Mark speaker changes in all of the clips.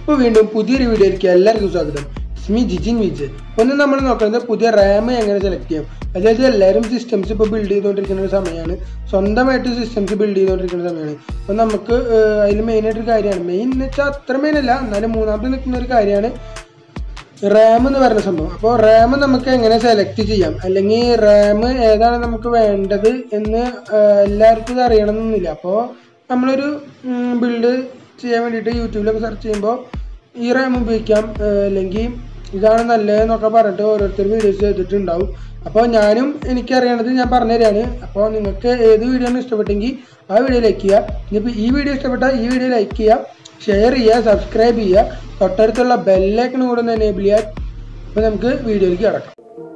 Speaker 1: അപ്പോൾ വീണ്ടും പുതിയൊരു വീഡിയോയിലേക്ക് എല്ലാവർക്കും സ്വാഗതം സ്മി ജിജിൻ വിജയ് ഒന്ന് നമ്മൾ നോക്കുന്നത് പുതിയ റാം എങ്ങനെ സെലക്ട് ചെയ്യാം അതായത് എല്ലാവരും സിസ്റ്റംസ് ഇപ്പോൾ ബിൽഡ് ചെയ്തുകൊണ്ടിരിക്കുന്ന ഒരു സമയമാണ് സ്വന്തമായിട്ട് സിസ്റ്റംസ് ബിൽഡ് ചെയ്തുകൊണ്ടിരിക്കുന്ന സമയമാണ് അപ്പോൾ നമുക്ക് അതിൽ മെയിനായിട്ടൊരു കാര്യമാണ് മെയിൻ എന്ന് വെച്ചാൽ അത്ര മെയിൻ അല്ല എന്നാലും മൂന്നാമത്തെ നിൽക്കുന്ന ഒരു കാര്യമാണ് റാം എന്ന് പറയുന്ന സംഭവം അപ്പോൾ റാം നമുക്ക് എങ്ങനെ സെലക്ട് ചെയ്യാം അല്ലെങ്കിൽ റാം ഏതാണ് നമുക്ക് വേണ്ടത് എന്ന് ആ, എല്ലാവർക്കും ഇത് അറിയണമെന്നൊന്നുമില്ല അപ്പോൾ നമ്മളൊരു ബിൽഡ് ചെയ്യാൻ വേണ്ടിയിട്ട് യൂട്യൂബിലൊക്കെ സെർച്ച് ചെയ്യുമ്പോൾ ഈ റാം ഉപയോഗിക്കാം ആ, അല്ലെങ്കിൽ ഇതാണ് നല്ലതെന്നൊക്കെ പറഞ്ഞിട്ട് ഓരോരുത്തർ വീഡിയോസ് ചെയ്തിട്ടുണ്ടാവും അപ്പോൾ ഞാനും എനിക്കറിയണത് ഞാൻ പറഞ്ഞു തരാണ് അപ്പോൾ നിങ്ങൾക്ക് ഏത് വീഡിയോ ആണ് ഇഷ്ടപ്പെട്ടെങ്കിൽ ആ വീഡിയോ ലൈക്ക് ചെയ്യുക ഇനിയിപ്പോൾ ഈ വീഡിയോ ഇഷ്ടപ്പെട്ടാൽ ഈ വീഡിയോ ലൈക്ക് ചെയ്യുക ഷെയർ ചെയ്യുക സബ്സ്ക്രൈബ് ചെയ്യുക തൊട്ടടുത്തുള്ള ബെല്ലൈക്കൺ കൂടെ ഒന്ന് എനേബിൾ ചെയ്യുക അപ്പോൾ നമുക്ക് വീഡിയോയിലേക്ക് കിടക്കാം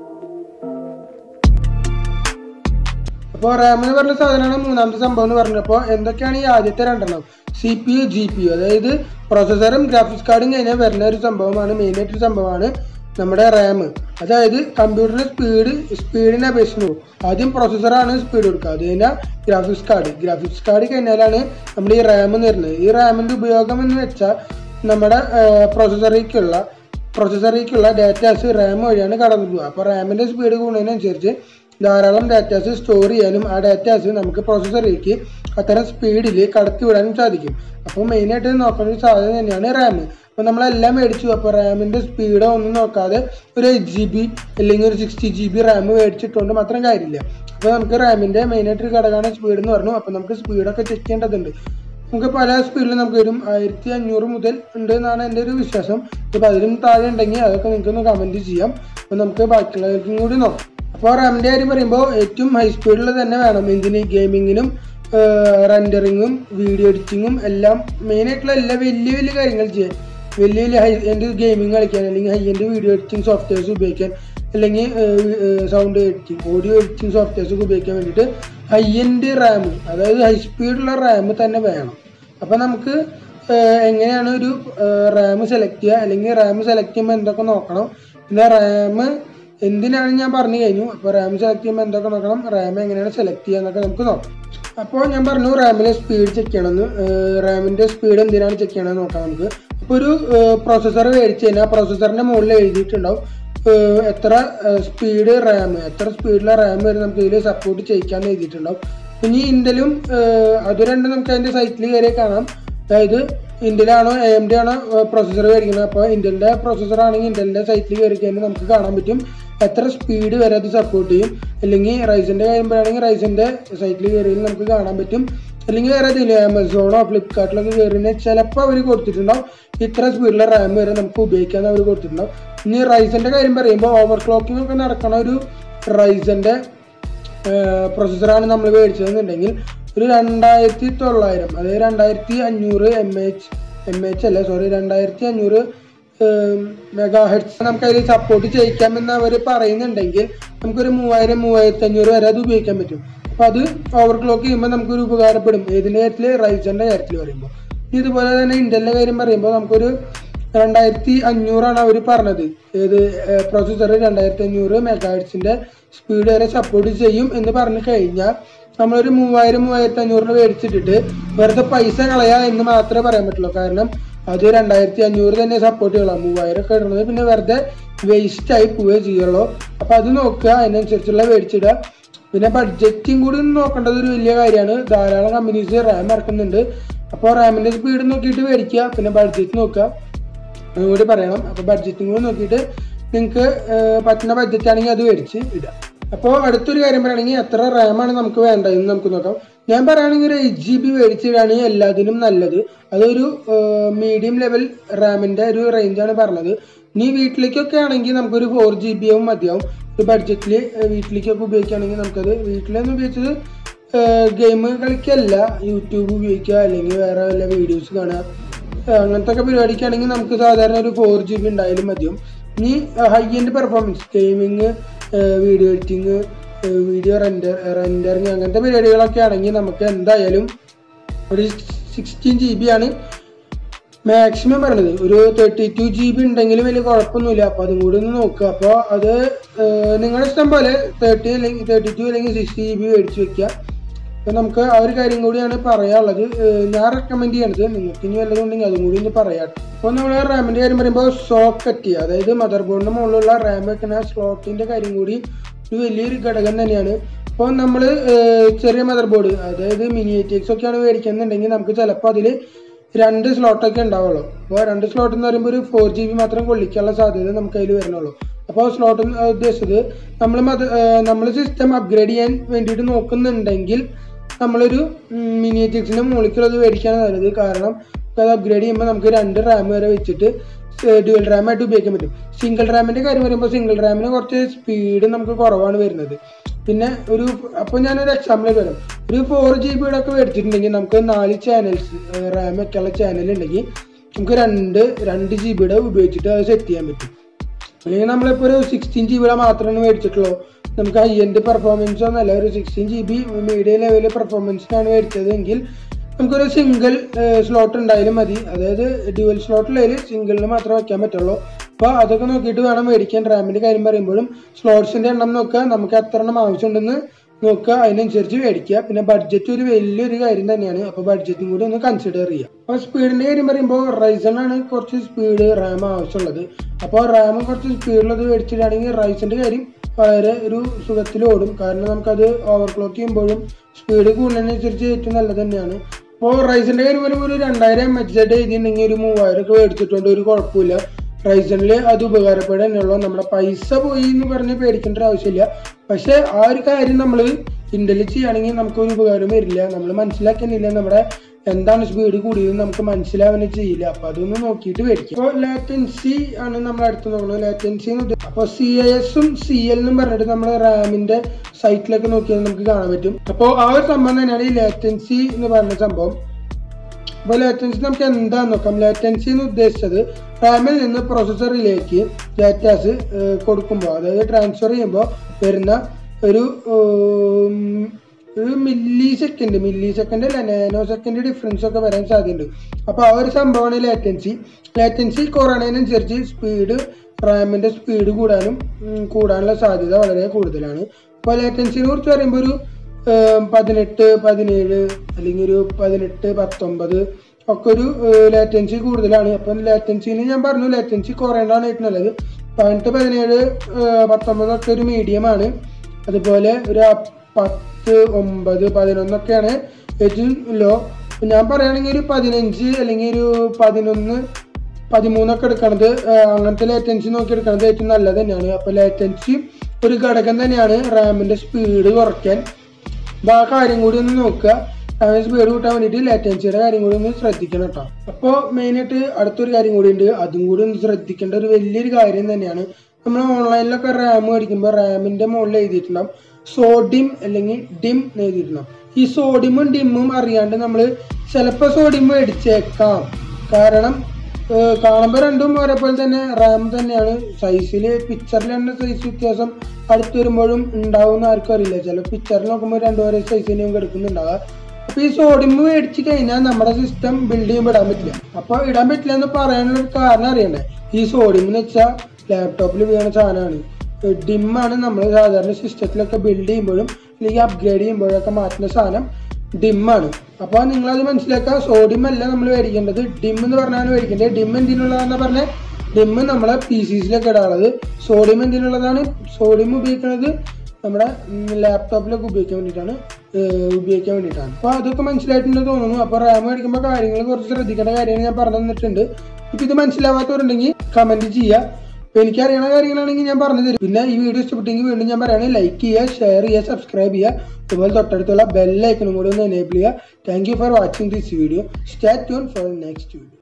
Speaker 1: അപ്പോൾ റാം എന്ന് പറഞ്ഞ സാധനമാണ് മൂന്നാമത്തെ സംഭവം എന്ന് പറഞ്ഞപ്പോൾ എന്തൊക്കെയാണ് ഈ ആദ്യത്തെ രണ്ടെണ്ണം C P U G P U അതായത് പ്രോസസ്സറും ഗ്രാഫിക്സ് കാർഡും കഴിഞ്ഞാൽ വരുന്ന ഒരു സംഭവമാണ് മെയിനായിട്ടൊരു സംഭവമാണ് നമ്മുടെ റാം അതായത് കമ്പ്യൂട്ടറിന് സ്പീഡ് സ്പീഡിനെ അപേക്ഷിച്ച് നോക്കും ആദ്യം പ്രോസസ്സറാണ് സ്പീഡ് കൊടുക്കുക അത് കഴിഞ്ഞാൽ ഗ്രാഫിക്സ് കാർഡ് ഗ്രാഫിക്സ് കാർഡ് കഴിഞ്ഞാലാണ് നമ്മൾ ഈ റാം എന്ന് വരുന്നത് ഈ റാമിൻ്റെ ഉപയോഗം എന്ന് വെച്ചാൽ നമ്മുടെ പ്രോസസ്സറിലേക്കുള്ള പ്രോസസ്സറിലേക്കുള്ള ഡാറ്റാസ് റാം വഴിയാണ് കടന്നു പോകുക അപ്പോൾ റാമിൻ്റെ സ്പീഡ് കൂടുന്നതിനനുസരിച്ച് ധാരാളം ഡാറ്റാസ് സ്റ്റോർ ചെയ്യാനും ആ ഡാറ്റാസ് നമുക്ക് പ്രോസസ്സറിലേക്ക് അത്തരം സ്പീഡിൽ കടത്തി വിടാനും സാധിക്കും അപ്പോൾ മെയിനായിട്ട് നോക്കുന്ന ഒരു സാധനം തന്നെയാണ് റാം അപ്പോൾ നമ്മളെല്ലാം മേടിച്ചു അപ്പോൾ റാമിൻ്റെ സ്പീഡോ ഒന്നും നോക്കാതെ ഒരു എയ്റ്റ് ജി ബി അല്ലെങ്കിൽ ഒരു സിക്സ്റ്റി ജി ബി റാം മേടിച്ചിട്ടുകൊണ്ട് മാത്രം കാര്യമില്ല അപ്പോൾ നമുക്ക് റാമിൻ്റെ മെയിനായിട്ടൊരു ഘടകമാണ് സ്പീഡ് എന്ന് പറഞ്ഞു അപ്പോൾ നമുക്ക് സ്പീഡൊക്കെ ചെക്ക് ചെയ്യേണ്ടതുണ്ട് നമുക്ക് പല സ്പീഡിൽ നമുക്ക് വരും ആയിരത്തി അഞ്ഞൂറ് മുതൽ ഉണ്ട് എന്നാണ് എൻ്റെ ഒരു വിശ്വാസം ഇപ്പോൾ അതിലും താഴെ ഉണ്ടെങ്കിൽ അതൊക്കെ നിങ്ങൾക്ക് ഒന്ന് കമൻറ്റ് ചെയ്യാം അപ്പോൾ നമുക്ക് ബാക്കിയുള്ളവർക്കും കൂടി നോക്കാം അപ്പോൾ റാമിൻ്റെ കാര്യം പറയുമ്പോൾ ഏറ്റവും ഹൈ സ്പീഡിൽ തന്നെ വേണം എന്തിന് ഗെയിമിങ്ങിനും റെൻഡറിങ്ങും വീഡിയോ എഡിറ്റിങ്ങും എല്ലാം മെയിനായിട്ടുള്ള എല്ലാ വലിയ വലിയ കാര്യങ്ങൾ ചെയ്യാൻ വലിയ വലിയ ഹൈ എൻഡ് ഗെയിമിംഗ് കളിക്കാൻ അല്ലെങ്കിൽ high end video editing softwares ഉപയോഗിക്കാൻ അല്ലെങ്കിൽ sound editing audio editing softwares ഒക്കെ ഉപയോഗിക്കാൻ വേണ്ടിയിട്ട് ഹൈ എൻഡ് റാം അതായത് ഹൈ സ്പീഡുള്ള റാം തന്നെ വേണം അപ്പോൾ നമുക്ക് ഏഹ്, എങ്ങനെയാണ് ഒരു റാം സെലക്ട് ചെയ്യുക അല്ലെങ്കിൽ റാം സെലക്ട് ചെയ്യുമ്പോൾ എന്തൊക്കെ നോക്കണം പിന്നെ റാം എന്തിനാണ് ഞാൻ പറഞ്ഞു കഴിഞ്ഞു അപ്പോൾ റാം സെലക്ട് ചെയ്യുമ്പോൾ എന്തൊക്കെ നോക്കണം റാം എങ്ങനെയാണ് സെലക്ട് ചെയ്യുക എന്നൊക്കെ നമുക്ക് നോക്കാം അപ്പോൾ ഞാൻ പറഞ്ഞു റാമിലെ സ്പീഡ് ചെക്ക് ചെയ്യണമെന്ന് റാമിൻ്റെ സ്പീഡ് എന്തിനാണ് ചെക്ക് ചെയ്യണമെന്ന് നോക്കാം നമുക്ക് ഇപ്പോൾ ഒരു പ്രോസസ്സർ മേടിച്ച് കഴിഞ്ഞാൽ പ്രോസസ്സറിൻ്റെ മുകളിൽ എഴുതിയിട്ടുണ്ടാവും ഏഹ് എത്ര സ്പീഡ് റാം എത്ര സ്പീഡിലെ റാം വരെ നമുക്ക് ഇതിൽ സപ്പോർട്ട് ചെയ്യിക്കാന്ന് എഴുതിയിട്ടുണ്ടാവും ഇനി ഇന്റലും അത് രണ്ടും നമുക്ക് അതിൻ്റെ സൈറ്റിൽ കയറി കാണാം അതായത് ഇന്റലാണോ എ എം ഡി ആണോ പ്രോസസ്സർ മേടിക്കുന്നത് അപ്പോൾ ഇന്റലിൻ്റെ പ്രോസസ്സർ ആണെങ്കിൽ ഇന്റലിൻ്റെ സൈറ്റിൽ കയറി കഴിഞ്ഞാൽ നമുക്ക് കാണാൻ പറ്റും എത്ര സ്പീഡ് വരെ അത് സപ്പോർട്ട് ചെയ്യും അല്ലെങ്കിൽ റൈസിൻ്റെ കഴിയുമ്പോഴാണെങ്കിൽ റൈസിൻ്റെ സൈറ്റിൽ കയറിയാൽ നമുക്ക് കാണാൻ പറ്റും അല്ലെങ്കിൽ വേറെ ഇതില്ല ആമസോണോ ഫ്ലിപ്കാർട്ടിലൊക്കെ കയറിയാൽ ചിലപ്പോൾ അവർ കൊടുത്തിട്ടുണ്ടാവും ഇത്ര സ്പീഡിലെ റാം വരെ നമുക്ക് ഉപയോഗിക്കാമെന്ന് അവർ കൊടുത്തിട്ടുണ്ടാവും ഇനി റൈസിൻ്റെ കാര്യം പറയുമ്പോൾ ഓവർ ക്ലോക്കിംഗ് ഒക്കെ നടക്കണ ഒരു റൈസിൻ്റെ പ്രൊസസ്സറാണ് നമ്മൾ മേടിച്ചതെന്നുണ്ടെങ്കിൽ ഒരു രണ്ടായിരത്തി തൊള്ളായിരം അതായത് രണ്ടായിരത്തി അഞ്ഞൂറ് എം എച്ച് എം എച്ച് അല്ല സോറി രണ്ടായിരത്തി അഞ്ഞൂറ് മെഗാ ഹെഡ്സ് നമുക്ക് അതിൽ സപ്പോർട്ട് ചെയ്യിക്കാമെന്ന് അവർ പറയുന്നുണ്ടെങ്കിൽ നമുക്കൊരു മൂവായിരം മൂവായിരത്തി അഞ്ഞൂറ് വരെ അത് ഉപയോഗിക്കാൻ പറ്റും അപ്പോൾ അത് ഓവർ ക്ലോക്ക് ചെയ്യുമ്പോൾ നമുക്കൊരു ഉപകാരപ്പെടും ഏതിൻ്റെ കാര്യത്തിൽ റൈസറിൻ്റെ കാര്യത്തിൽ പറയുമ്പോൾ ഇനി ഇതുപോലെ തന്നെ ഇന്റലിൻ്റെ കാര്യം പറയുമ്പോൾ നമുക്കൊരു രണ്ടായിരത്തി അഞ്ഞൂറാണ് അവർ പറഞ്ഞത് ഏത് പ്രോസസ്സർ രണ്ടായിരത്തി അഞ്ഞൂറ് മെഗാഹെഡ്സിൻ്റെ സ്പീഡ് വരെ സപ്പോർട്ട് ചെയ്യും എന്ന് പറഞ്ഞു കഴിഞ്ഞാൽ നമ്മളൊരു മൂവായിരം മൂവായിരത്തി അഞ്ഞൂറിന് മേടിച്ചിട്ടിട്ട് വെറുതെ പൈസ കളയാ എന്ന് മാത്രമേ പറയാൻ പറ്റുള്ളൂ കാരണം അത് രണ്ടായിരത്തി അഞ്ഞൂറ് തന്നെ സപ്പോർട്ട് ചെയ്യണം മൂവായിരം ഒക്കെ ഇടുന്നത് പിന്നെ വെറുതെ വേസ്റ്റ് ആയി പോവുകയേ ചെയ്യുള്ളൂ അപ്പോൾ അത് നോക്കുക അതിനനുസരിച്ചുള്ള മേടിച്ചിടുക പിന്നെ ബഡ്ജറ്റും കൂടി ഒന്ന് നോക്കേണ്ടത് ഒരു വലിയ കാര്യമാണ് ധാരാളം കമ്പനീസ് റാം ഇറക്കുന്നുണ്ട് അപ്പോൾ റാമിൻ്റെ സ്പീഡ് നോക്കിയിട്ട് മേടിക്കുക പിന്നെ ബഡ്ജറ്റ് നോക്കുക അതുകൂടി പറയണം അപ്പോൾ ബഡ്ജറ്റും കൂടി നോക്കിയിട്ട് നിങ്ങൾക്ക് പറ്റുന്ന ബഡ്ജറ്റ് ആണെങ്കിൽ അത് മേടിച്ച് ഇടുക അപ്പോൾ അടുത്തൊരു കാര്യം പറയുകയാണെങ്കിൽ എത്ര റാമാണ് നമുക്ക് വേണ്ടതെന്ന് നമുക്ക് നോക്കാം ഞാൻ പറയുകയാണെങ്കിൽ ഒരു എയ്റ്റ് ജി ബി മേടിച്ചിടാണ് എല്ലാത്തിനും നല്ലത് അതൊരു മീഡിയം ലെവൽ റാമിൻ്റെ ഒരു റേഞ്ചാണ് പറഞ്ഞത് ഇനി വീട്ടിലേക്കൊക്കെ ആണെങ്കിൽ നമുക്കൊരു ഫോർ ജി ബി ആവും മതിയാവും ഒരു ബഡ്ജറ്റിൽ വീട്ടിലേക്കൊക്കെ ഉപയോഗിക്കുകയാണെങ്കിൽ നമുക്കത് വീട്ടിലൊന്നും ഉപയോഗിച്ചത് ഗെയിം കളിക്കല്ല യൂട്യൂബ് ഉപയോഗിക്കുക അല്ലെങ്കിൽ വേറെ വല്ല വീഡിയോസ് കാണുക ഏഹ് അങ്ങനത്തെ ഒക്കെ പരിപാടിക്കാണെങ്കിൽ നമുക്ക് സാധാരണ ഒരു ഫോർ ജി ബി ഉണ്ടായാലും മതിയും ഇനി high end performance gaming video editing video render rendering അങ്ങനത്തെ പരിപാടികളൊക്കെ ആണെങ്കിൽ നമുക്ക് എന്തായാലും ഒരു സിക്സ്റ്റീൻ ജി ബി ആണ് മാക്സിമം പറഞ്ഞത് ഒരു തേർട്ടി ടു ജി ബി ഉണ്ടെങ്കിലും വലിയ കുഴപ്പമൊന്നുമില്ല അപ്പോൾ അതും കൂടി ഒന്ന് നോക്കുക അപ്പോൾ അത് ഏഹ് നിങ്ങളുടെ ഇഷ്ടം പോലെ തേർട്ടി അല്ലെങ്കിൽ തേർട്ടി ടു അല്ലെങ്കിൽ സിക്സ്റ്റി ജി ബി മേടിച്ച് വെക്കുക അപ്പോൾ നമുക്ക് ആ ഒരു കാര്യം കൂടിയാണ് പറയാനുള്ളത് ഏഹ് ഞാൻ റെക്കമെൻഡ് ചെയ്യണത് നിങ്ങൾക്ക് ഇനി വല്ലതും ഉണ്ടെങ്കിൽ അതും കൂടി ഒന്ന് പറയാം അപ്പോൾ നമ്മൾ റാമിൻ്റെ കാര്യം പറയുമ്പോൾ സോക്കറ്റ് അതായത് മദർ ബോർഡിൻ്റെ മുകളിലുള്ള റാം വെക്കുന്ന സ്ലോട്ടിൻ്റെ കാര്യം കൂടി ഒരു വലിയൊരു ഘടകം തന്നെയാണ് അപ്പോൾ നമ്മൾ ചെറിയ മദർ ബോർഡ് അതായത് മിനി എറ്റിക്സ് ഒക്കെയാണ് മേടിക്കുന്നുണ്ടെങ്കിൽ നമുക്ക് ചിലപ്പോൾ അതിൽ രണ്ട് സ്ലോട്ടൊക്കെ ഉണ്ടാവുള്ളൂ അപ്പോൾ രണ്ട് സ്ലോട്ട് എന്ന് പറയുമ്പോൾ ഒരു ഫോർ ജി ബി മാത്രം കൊള്ളിക്കാനുള്ള സാധ്യത നമുക്ക് അതിൽ വരുന്നുള്ളൂ അപ്പോൾ സ്ലോട്ട് ഉദ്ദേശിച്ചത് നമ്മൾ മത നമ്മൾ സിസ്റ്റം അപ്ഗ്രേഡ് ചെയ്യാൻ വേണ്ടിയിട്ട് നോക്കുന്നുണ്ടെങ്കിൽ നമ്മളൊരു മിനിയേറ്റിക്സിൻ്റെ മുകളിലുള്ളത് മേടിക്കാനാണ് നല്ലത് കാരണം അത് അപ്ഗ്രേഡ് ചെയ്യുമ്പോൾ നമുക്ക് രണ്ട് റാം വരെ വെച്ചിട്ട് ഡ്യുവൽ റാം ആയിട്ട് ഉപയോഗിക്കാൻ പറ്റും സിംഗിൾ റാമിൻ്റെ കാര്യം പറയുമ്പോൾ സിംഗിൾ റാമിന് കുറച്ച് സ്പീഡ് നമുക്ക് കുറവാണ് വരുന്നത് പിന്നെ ഒരു അപ്പോൾ ഞാനൊരു എക്സാമ്പിൾ വരാം ഒരു ഫോർ ജി ബിയുടെ ഒക്കെ മേടിച്ചിട്ടുണ്ടെങ്കിൽ നമുക്ക് നാല് ചാനൽസ് റാം ഒക്കെയുള്ള ചാനൽ ഉണ്ടെങ്കിൽ നമുക്ക് രണ്ട് രണ്ട് ജി ബിയുടെ ഉപയോഗിച്ചിട്ട് അത് സെറ്റ് ചെയ്യാൻ പറ്റും അല്ലെങ്കിൽ നമ്മളിപ്പോൾ ഒരു സിക്സ്റ്റീൻ ജി ബിയുടെ മാത്രമാണ് മേടിച്ചിട്ടുള്ളൂ നമുക്ക് ഹൈ എൻഡ് പെർഫോമൻസ് ഒന്നല്ല ഒരു sixteen G B medium level പെർഫോമൻസിനാണ് മേടിച്ചതെങ്കിൽ നമുക്കൊരു സിംഗിൾ സ്ലോട്ട് ഉണ്ടായാലും മതി അതായത് ഡ്യുവൽ സ്ലോട്ടിലായാലും സിംഗിളിൽ മാത്രമേ വയ്ക്കാൻ പറ്റുള്ളൂ അപ്പോൾ അതൊക്കെ നോക്കിയിട്ട് വേണം മേടിക്കാൻ റാമിൻ്റെ കാര്യം പറയുമ്പോഴും സ്ലോട്ട്സിൻ്റെ എണ്ണം നോക്കുക നമുക്ക് എത്ര എണ്ണം ആവശ്യമുണ്ടെന്ന് നോക്കുക അതിനനുസരിച്ച് മേടിക്കുക പിന്നെ ബഡ്ജറ്റ് ഒരു വലിയൊരു കാര്യം തന്നെയാണ് അപ്പോൾ ബഡ്ജറ്റും കൂടി ഒന്ന് കൺസിഡർ ചെയ്യുക അപ്പോൾ സ്പീഡിൻ്റെ കാര്യം പറയുമ്പോൾ റൈസൺ ആണ് കുറച്ച് സ്പീഡ് റാം ആവശ്യമുള്ളത് അപ്പോൾ റാം കുറച്ച് സ്പീഡിലുള്ളത് മേടിച്ചിട്ടാണെങ്കിൽ റൈസിൻ്റെ കാര്യം വളരെ ഒരു സുഖത്തിൽ ഓടും കാരണം നമുക്കത് ഓവർക്ലോക്ക് ചെയ്യുമ്പോഴും സ്പീഡ് കൂടുന്നതിനനുസരിച്ച് ഏറ്റവും നല്ലത് തന്നെയാണ് അപ്പോൾ റൈസിൻ്റെ കാര്യം പറയുമ്പോൾ ഒരു രണ്ടായിരം എം എച്ച് സെഡ് എഴുതിയിട്ടുണ്ടെങ്കിൽ ഒരു മൂവായിരം ഒക്കെ മേടിച്ചിട്ടുണ്ട് ഒരു കുഴപ്പമില്ല റൈസണിൽ അത് ഉപകാരപ്പെടുക തന്നെയുള്ളൂ നമ്മുടെ പൈസ പോയി എന്ന് പറഞ്ഞ് പേടിക്കേണ്ട ഒരു ആവശ്യമില്ല പക്ഷെ ആ ഒരു കാര്യം നമ്മൾ ഇൻ്റലി ചെയ്യുകയാണെങ്കിൽ നമുക്കൊരു ഉപകാരം വരില്ല നമ്മൾ മനസ്സിലാക്കുന്നില്ല നമ്മുടെ എന്താണ് സ്പീഡ് കൂടിയത് നമുക്ക് മനസ്സിലാവുന്ന ചെയ്യില്ല അപ്പൊ അതൊന്ന് നോക്കിയിട്ട് മേടിക്കും അപ്പോൾ ലാറ്റൻസി ആണ് നമ്മൾ അടുത്ത് നോക്കുന്നത് ലാറ്റൻസി അപ്പോൾ സി ഐ എസും സി എൽ എന്നും പറഞ്ഞിട്ട് നമ്മൾ റാമിന്റെ സൈറ്റിലൊക്കെ നോക്കിയാൽ നമുക്ക് കാണാൻ പറ്റും അപ്പോൾ ആ ഒരു സംഭവം തന്നെയാണ് ഈ ലാറ്റൻസി എന്ന് പറഞ്ഞ സംഭവം അപ്പോൾ ലാറ്റൻസി നമുക്ക് എന്താന്ന് നോക്കാം ലാറ്റൻസി എന്ന് ഉദ്ദേശിച്ചത് റാമിൽ നിന്ന് പ്രോസസ്സറിലേക്ക് ഡാറ്റാസ് കൊടുക്കുമ്പോൾ അതായത് ട്രാൻസ്ഫർ ചെയ്യുമ്പോൾ വരുന്ന ഒരു ഉം, ഒരു മില്ലി സെക്കൻഡ് മില്ലി സെക്കൻഡ് അല്ല നാനോ സെക്കൻഡ് ഡിഫറൻസ് ഒക്കെ വരാൻ സാധ്യതയുണ്ട് അപ്പോൾ ആ ഒരു സംഭവമാണ് ലാറ്റൻസി ലാറ്റൻസി കുറയണതിനനുസരിച്ച് സ്പീഡ് റാമിൻ്റെ സ്പീഡ് കൂടാനും ഉം, കൂടാനുള്ള സാധ്യത വളരെ കൂടുതലാണ് അപ്പോൾ ലാറ്റൻസിനെ കുറിച്ച് പറയുമ്പോൾ ഒരു ഏം, പതിനെട്ട് പതിനേഴ് അല്ലെങ്കിൽ ഒരു പതിനെട്ട് പത്തൊമ്പത് ഒക്കെ ഒരു ലാറ്റൻസി കൂടുതലാണ് അപ്പം ലാറ്റൻസിന് ഞാൻ പറഞ്ഞു ലാറ്റൻസി കുറയേണ്ടതാണ് ഏറ്റവും നല്ലത് പതിനെട്ട് പതിനേഴ് ഏഹ്, പത്തൊമ്പതൊക്കെ ഒരു മീഡിയമാണ് അതുപോലെ ഒരു പത്ത് ഒമ്പത് പതിനൊന്നൊക്കെയാണ് ഏറ്റവും ലോ ഞാൻ പറയുകയാണെങ്കിൽ ഒരു പതിനഞ്ച് അല്ലെങ്കിൽ ഒരു പതിനൊന്ന് പതിമൂന്നൊക്കെ എടുക്കണത് ഏഹ്, അങ്ങനത്തെ ലേറ്റൻസി നോക്കി എടുക്കണത് ഏറ്റവും നല്ലത് തന്നെയാണ് അപ്പോൾ ലേറ്റൻസി ഒരു ഘടകം തന്നെയാണ് റാമിൻ്റെ സ്പീഡ് കുറയ്ക്കാൻ അപ്പോൾ ആ കാര്യം കൂടി ഒന്ന് നോക്കുക റാമിൻ്റെ സ്പീഡ് കൂട്ടാൻ വേണ്ടിയിട്ട് ലേറ്റൻസിയുടെ കാര്യം കൂടി ഒന്ന് ശ്രദ്ധിക്കണം കേട്ടോ അപ്പോൾ മെയിനായിട്ട് അടുത്തൊരു കാര്യം കൂടി ഉണ്ട് അതും കൂടി ഒന്ന് ശ്രദ്ധിക്കേണ്ട ഒരു വലിയൊരു കാര്യം തന്നെയാണ് നമ്മൾ ഓൺലൈനിലൊക്കെ റാം മേടിക്കുമ്പോൾ റാമിൻ്റെ മുകളിൽ എഴുതിയിട്ടുണ്ടാവും സോഡിയം അല്ലെങ്കിൽ ഡിം എന്ന് എഴുതിയിട്ടുണ്ടാവും ഈ സോഡിയമും ഡിമ്മും അറിയാണ്ട് നമ്മൾ ചിലപ്പോൾ സോഡിയം മേടിച്ചേക്കാം കാരണം ഏഹ് കാണുമ്പോൾ രണ്ടും ഒരേപോലെ തന്നെ റാം തന്നെയാണ് സൈസിൽ പിക്ചറിൽ തന്നെ സൈസ് വ്യത്യാസം അടുത്ത് വരുമ്പോഴും ഉണ്ടാവും ആർക്കും അറിയില്ല ചില പിക്ചറിൽ നോക്കുമ്പോൾ രണ്ടു ഒരേ സൈസ് തന്നെയും കിടക്കുന്നുണ്ടാവുക അപ്പൊ ഈ സോഡിയം മേടിച്ച് കഴിഞ്ഞാൽ നമ്മുടെ സിസ്റ്റം ബിൽഡ് ചെയ്യുമ്പോൾ ഇടാൻ പറ്റില്ല അപ്പൊ ഇടാൻ പറ്റില്ല എന്ന് പറയാനുള്ള ഒരു കാരണം അറിയണ്ടേ ഈ സോഡിയം എന്ന് വെച്ചാൽ ലാപ്ടോപ്പിൽ വീണ സാധനമാണ് ഡിമ്മാണ് നമ്മൾ സാധാരണ സിസ്റ്റത്തിലൊക്കെ ബിൽഡ് ചെയ്യുമ്പോഴും അല്ലെങ്കിൽ അപ്ഗ്രേഡ് ചെയ്യുമ്പോഴൊക്കെ മാറ്റുന്ന സാധനം ഡിമ്മാണ് അപ്പോൾ നിങ്ങളത് മനസ്സിലാക്കുക സോഡിയം അല്ല നമ്മൾ മേടിക്കേണ്ടത് ഡിം എന്ന് പറഞ്ഞാണ് മേടിക്കേണ്ടത് ഡിം എന്തിനുള്ളതാണെന്ന് പറഞ്ഞാൽ ഡിം നമ്മളെ പി സിസിലൊക്കെ ഇടാനുള്ളത് സോഡിയം എന്തിനുള്ളതാണ് സോഡിയം ഉപയോഗിക്കുന്നത് നമ്മുടെ ലാപ്ടോപ്പിലൊക്കെ ഉപയോഗിക്കാൻ വേണ്ടിയിട്ടാണ് ഏഹ് ഉപയോഗിക്കാൻ വേണ്ടിയിട്ടാണ് അപ്പോൾ അതൊക്കെ മനസ്സിലായിട്ടുണ്ടെന്ന് തോന്നുന്നു അപ്പോൾ റാം മേടിക്കുമ്പോൾ കാര്യങ്ങൾ കുറച്ച് ശ്രദ്ധിക്കേണ്ട കാര്യങ്ങൾ ഞാൻ പറഞ്ഞു തന്നിട്ടുണ്ട് ഇപ്പം ഇത് മനസ്സിലാവാത്തവരുണ്ടെങ്കിൽ കമൻറ്റ് ചെയ്യുക അപ്പോൾ എനിക്കറിയണ കാര്യങ്ങളാണെങ്കിൽ ഞാൻ പറഞ്ഞു തരും പിന്നെ ഈ വീഡിയോ ഇഷ്ടപ്പെട്ടെങ്കിൽ വീണ്ടും ഞാൻ പറയുകയാണെങ്കിൽ ലൈക്ക് ചെയ്യുക ഷെയർ ചെയ്യുക സബ്സ്ക്രൈബ് ചെയ്യുക അതുപോലെ തൊട്ടടുത്തുള്ള ബെല്ലൈക്കണും കൂടി ഒന്ന് എനേബിൾ ചെയ്യുക thank you for watching this video stay tune for next video